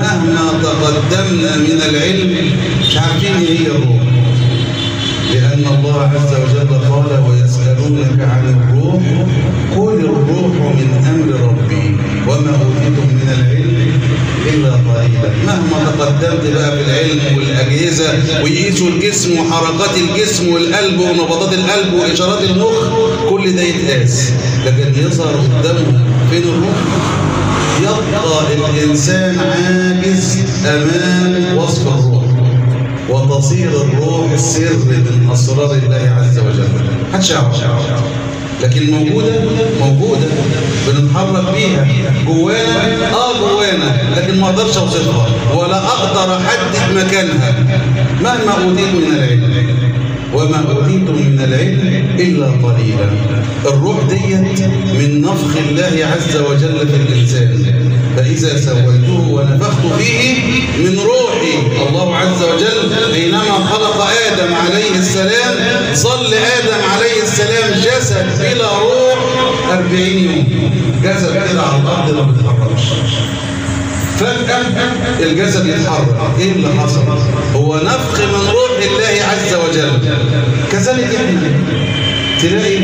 مهما تقدمنا من العلم مش عارفين ايه هي الروح لأن الله عز وجل قال ويسألونك عن الروح قل الروح من أمر ربي وما أوتيتم من العلم إلا قليلا مهما تقدمت بقى في العلم والأجهزة ويقيسوا الجسم وحركات الجسم والقلب ونبضات القلب وإشارات المخ كل ده يتقاس لكن يظهر قدامهم فين الروح يبقى الإنسان عاجز أمام وصف الروح وتصير الروح سر من أسرار الله عز وجل محدش يعرف لكن موجودة موجودة بنتحرك بيها جوانا اه جوانا لكن ما اقدرش اوصفها ولا اقدر احدد مكانها مهما اوتيت من العلم وما اوتيتم من العلم الا قليلا الروح ديت من نفخ الله عز وجل في الانسان فاذا سويته ونفخت فيه من روحي الله عز وجل حينما خلق ادم عليه السلام ظل ادم عليه السلام جسد بلا روح أربعين يوم جسد كده على الارض ما بيتحركش فجأة الجسد يتحرك ايه اللي حصل هو نفخ من روح الله عز وجل كذلك يعني تلاقي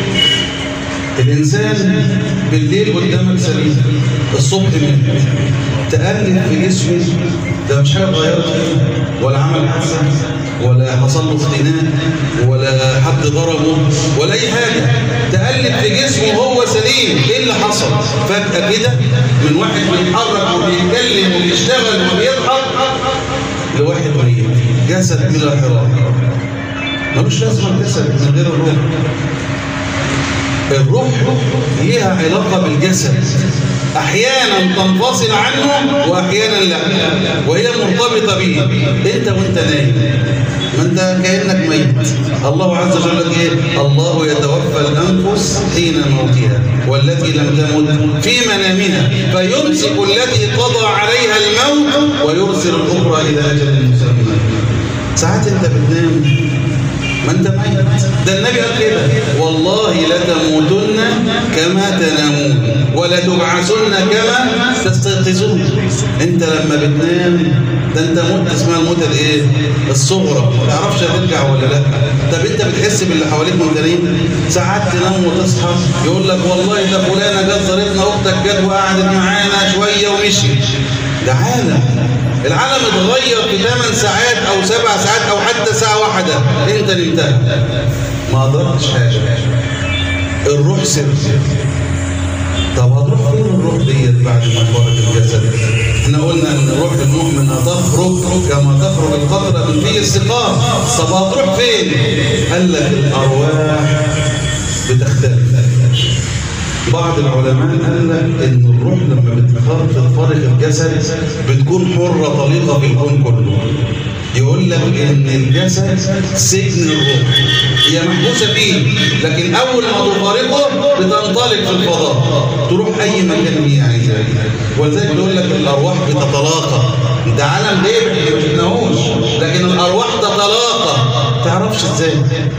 الإنسان بالليل قدامك سليم الصبح من تقلب في جسمه ده مش حاجة اتغيرت فيه ولا عمل حادثة ولا حصل له اختناق ولا حد ضربه ولا أي حاجة تقلب في جسمه وهو سليم إيه اللي حصل؟ فجأة كده من واحد بيتحرك وبيتكلم وبيشتغل وبيضحك لواحد ميت جسد بلا حراك ملوش لازمة الجسد من غير الروح الروح ليها علاقة بالجسد أحيانا تنفصل عنه وأحيانا لا وهي مرتبطة به أنت وأنت نايم ما أنت كأنك ميت الله عز وجل إيه؟ الله يتوفى الأنفس حين موتها والتي لم تمت في منامها فيمسك التي قضى عليها الموت ويرسل الأخرى إلى أجل مسمى ساعات أنت بتنام ما انت ميت ده النبي قال كده والله لتموتن كما تنامون ولتبعثن كما تستيقظون انت لما بتنام ده انت موت اسمها الموتة الايه الصغرى ما تعرفش هترجع ولا لا طب انت بتحس باللي حواليك وانت نايم ساعات تنام وتصحى يقول لك والله ده فلانه جت زارتنا اختك جت وقعدت معانا شويه ومشيت ده عالم العالم اتغير في 8 ساعات او 7 ساعات او حتى ساعة واحدة انت نمتها ما ضربتش حاجة الروح سر طب هتروح فين الروح ديت بعد ما تفارق الجسد احنا قلنا ان روح المؤمن هتخرج كما تخرج القطرة من في السقام طب هتروح فين قال لك الارواح بتختلف بعض العلماء قال لك ان الروح لما بتفارق الجسد بتكون حرة طليقة في الكون كله يقول لك ان الجسد سجن الروح هي محبوسة فيه لكن اول ما تفارقه بتنطلق في الفضاء تروح اي مكان هي عايزاه ولذلك بيقول لك الارواح بتتلاقى ده عالم غيب احنا ما شفناهوش لكن الارواح تتلاقى تعرفش ازاي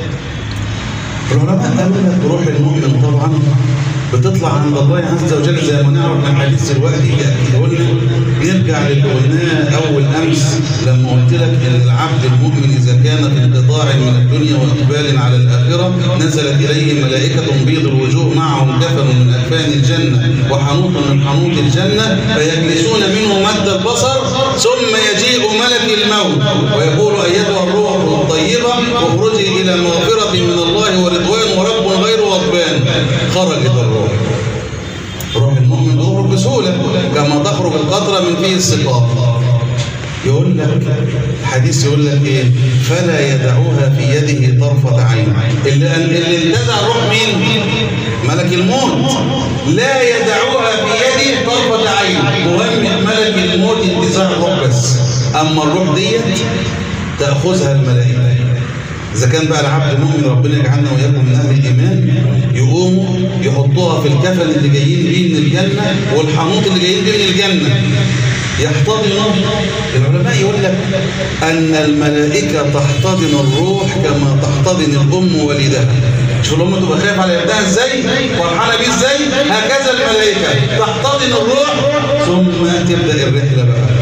العلماء قالوا لك روح المؤمن طبعا بتطلع عند الله عز وجل زي ما نعرف من حديث الوقت قلنا نرجع للي قلناه اول امس لما قلت لك ان العبد المؤمن اذا كان في انقطاع من الدنيا واقبال على الاخره نزلت اليه ملائكه بيض الوجوه معهم كفن من اكفان الجنه وحنوط من حنوط الجنه فيجلسون منه مد البصر ثم يجيء ملك الموت ويقول ايتها الروح الطيبه اخرجي الى مغفره من الله ورضوان ورب غير غضبان خرجت الروح روح المؤمن تخرج بسهولة كما تخرج القطرة من فيه السقاط يقول لك الحديث يقول لك ايه فلا يدعوها في يده طرفة عين اللي, اللي انتزع الروح مين ملك الموت لا يدعوها في يده طرفة عين مهم ملك الموت انتزاع الروح بس اما الروح ديت تأخذها الملائكة إذا كان بقى العبد مؤمن ربنا يجعلنا وإياكم من أهل الإيمان يقوموا يحطوها في الكفن اللي جايين بيه من الجنة والحنوط اللي جايين بيه من الجنة يحتضنوا العلماء يقول لك أن الملائكة تحتضن الروح كما تحتضن الأم والدها شوف الأم تبقى خايفة على ابنها إزاي فرحانة بيه إزاي هكذا الملائكة تحتضن الروح ثم تبدأ الرحلة بقى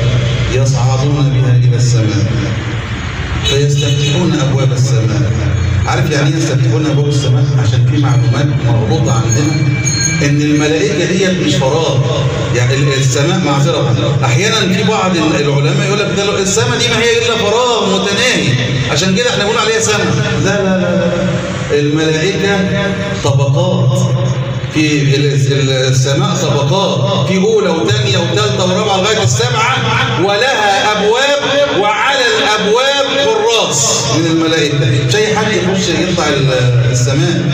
يصعدون بها إلى السماء فيستفتحون أبواب السماء عارف يعني ايه يستفتحون أبواب السماء عشان في معلومات مربوطة عندنا إن الملائكة ديت مش فراغ يعني السماء معذرة أحيانا في بعض العلماء يقول لك ده السماء دي ما هي إلا فراغ متناهي عشان كده احنا بنقول عليها سماء لا لا لا لا الملائكة طبقات في السماء طبقات في أولى وثانية وثالثة ورابعة لغاية السبعة ولها أبواب وعلى الأبواب حراس من الملائكة مش أي حد يخش يطلع السماء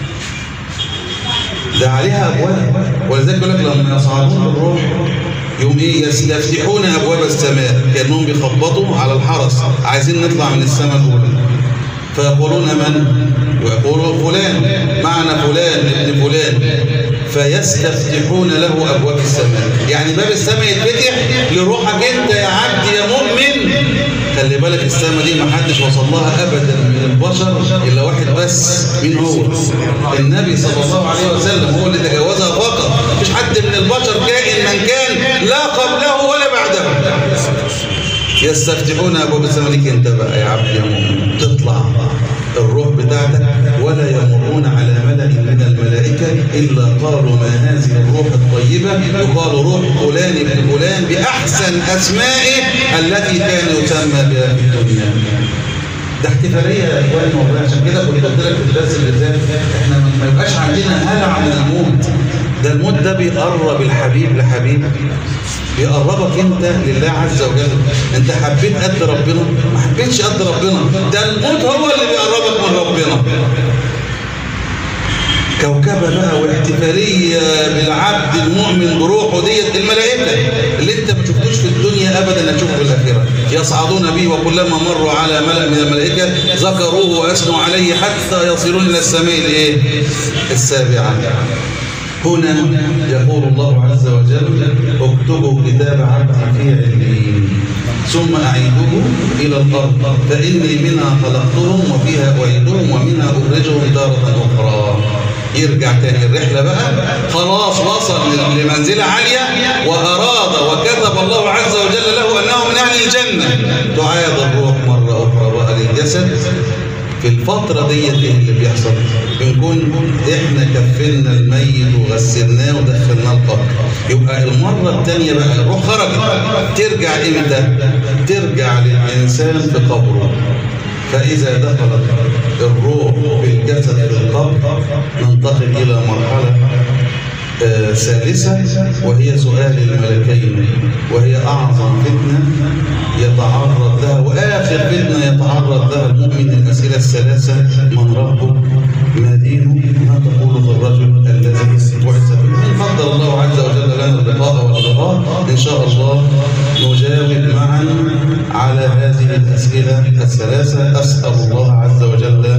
ده عليها أبواب ولذلك يقول لك لما يصعدون بالروح يوم ايه يستفتحون ابواب السماء كانهم بيخبطوا على الحرس عايزين نطلع من السماء الاولى فيقولون من ويقولوا فلان معنى فلان ابن فلان فيستفتحون له ابواب السماء يعني باب السماء يتفتح لروحك انت يا عبد يا مؤمن خلي بالك السماء دي ما حدش وصل لها ابدا من البشر الا واحد بس مين هو النبي صلى الله عليه وسلم هو اللي تجاوزها فقط مفيش حد من البشر كائن من كان لا قبله ولا بعده يستفتحون ابواب السماء ليك انت بقى يا عبد يا مؤمن تطلع الروح بتاعتك ولا يمرون على ملأ من الملائكة إلا قالوا ما هذه الروح الطيبة يقال روح فلان ابن فلان بأحسن أسمائه التي كان يسمى بها في الدنيا ده احتفالية يا إخواني والله عشان كده كنت قلت لك في الدرس اللي فات احنا ما يبقاش عندنا هلع من الموت ده الموت ده بيقرب الحبيب لحبيب بيقربك انت لله عز وجل انت حبيت قد ربنا ما حبيتش قد ربنا ده الموت هو اللي بيقربك من ربنا كوكبة بقى واحتفالية بالعبد المؤمن بروحه ديت الملائكة اللي انت ما شفتوش في الدنيا ابدا هتشوفه في الاخرة يصعدون به وكلما مروا على ملأ من الملائكة ذكروه واثنوا عليه حتى يصلون الى السماء الايه السابعة هنا يقول الله عز وجل اكتبوا كتاب عبدي في عليين ثم أعيدوه إلى الأرض فإني منها خلقتهم وفيها أعيدهم ومنها أخرجهم تارة أخرى يرجع تاني الرحلة بقى خلاص وصل لمنزلة عالية وأراد وكتب الله عز وجل له أنه من أهل الجنة تعاد الروح مرة أخرى بقى للجسد في الفترة ديت ايه اللي بيحصل؟ بنكون احنا كفلنا الميت وغسلناه ودخلناه القبر. يبقى المرة الثانية بقى الروح خرجت ترجع امتى؟ ترجع للإنسان في قبره. فإذا دخلت الروح بالجسد في القبر ننتقل إلى مرحلة آه ثالثة وهي سؤال الملكين وهي أعظم فتنة يتعرض لها وآخر فتنة يتعرض لها المؤمن الأسئلة الثلاثة من ربه ما دينه ما تقول في الرجل الذي بعث به إن قدر الله عز وجل لنا اللقاء واللقاء إن شاء الله نجاوب معا على هذه الأسئلة الثلاثة أسأل الله عز وجل